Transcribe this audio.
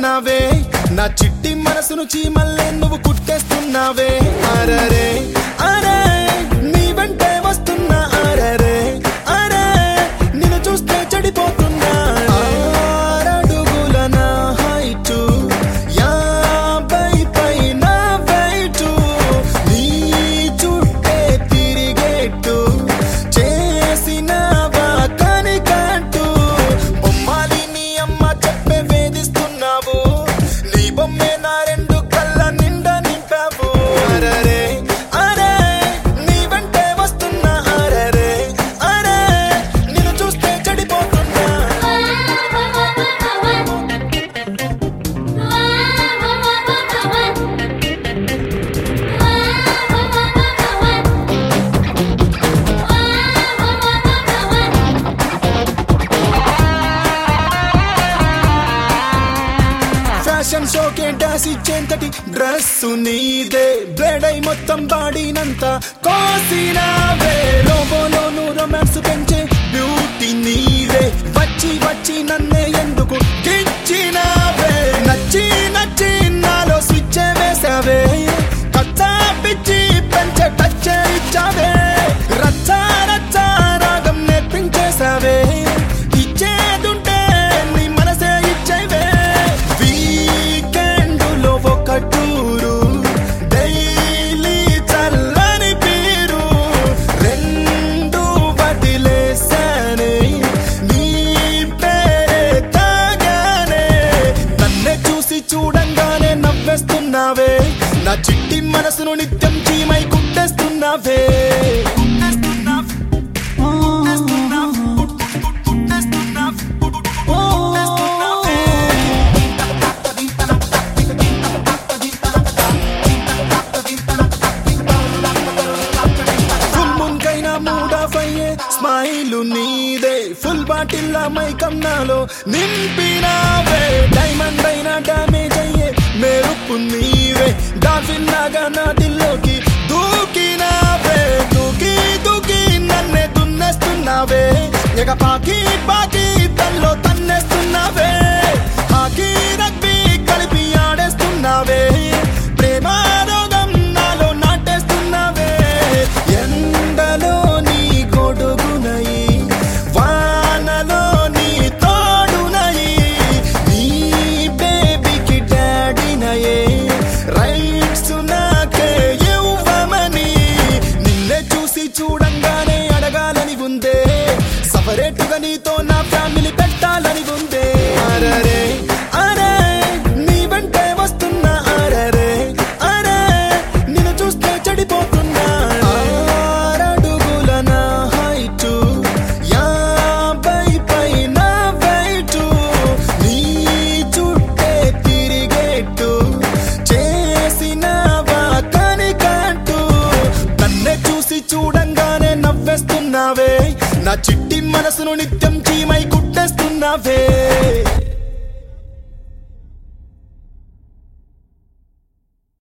వస్తున్నావే నా చిట్టి మనసును చీమల్లే నువ్వు కుట్టేస్తున్నావే అరరే అరే నీ వెంటే వస్తున్నా అరరే అరే నిన్ను చూస్తే చెడిపోతున్నా ఆరడుగుల నా హైటు యాభై పైన వెయిటు నీ చుట్టే తిరిగేట్టు చేసినవా కనికట్టు బొమ్మాలి నీ అమ్మ చెప్పే వేధిస్తున్నావు నీ బొమ్మే నా రెండు కళ్ళ నిండా నింపావు అరరే అరే నీ వెంటే వస్తున్నా అరరే అరే నిన్ను చూస్తే చెడిపోతున్నా ఫ్యాషన్ షోకే డాస్ ఇచ్చేంతటి డ్రెస్ నీదే బ్లేడ్ అయి మొత్తం బాడీనంతా కోసినావే లోబోలోను రొమాన్స్ పెంచే బ్యూటీ నీవే వచ్చి వచ్చి నన్నే ఎందుకు కిచ్చినావే నచ్చి నచ్చి నాలో స్విచ్ వేసావే కచ్చా పిచ్చి పెంచే టచ్ ఇచ్చావే రచ్చా రచ్చా రాగం నేర్పించేసావే ఇచ్చేదుంటే నీ మనసే ఇచ్చేవే వీకెండులో ఒక టూరు డైలీ చల్లని పీరు రెండు వదిలేసానే నీ పేరే తాగానే నన్నే చూసి చూడంగానే నవ్వేస్తున్నావే నా చిట్టి మనసును నిత్యం చీమై కుట్టేస్తున్నావే కుట్టేస్తున్నావే ఫుల్ ముంకైనా మూడ్ ఆఫ్ అయ్యే స్మైల్ నీదే ఫుల్ బాటిల్ మైకం నాలో నింపినావే డైమండ్ అయినా డామేజ్ అయ్యే మెరుపు నీవే డాల్ఫిన్ లాగా నా దిల్లోకి దూకినావే దూకి దూకి నన్నే దున్నేస్తున్నావే ఎగ పాకి పాకి తల్లో తన్నేస్తున్నావే హాకీ రగ్బీ కలిపి ఆడేస్తున్నావే ప్రేమ రోగం నాలో నాటేస్తున్నావే ఎండలో నీ గొడుగునయి వానలో నీ తోడునయి నీ బేబీకి డాడీనయే రైట్స్ నాకే ఇవ్వమని నిన్నే చూసి చూడంగానే అడగాలని ఉందే సపరేటుగా నీతో నా ఫ్యామిలీ పెట్టాలని ఉందే అరరే అరే నీ వెంటే వస్తున్నా అరరే అరే నిన్ను చూస్తే చెడిపోతున్నా ఆరడుగుల నా హైటు యాభై పైన వెయిటు నీ చుట్టే తిరిగేట్టు చేసినవా కనికట్టు నన్నే చూసి చూడంగానే నవ్వేస్తున్నావే నా చిట్టి మనసును నిత్యం చీమై కుట్టేస్తున్నావే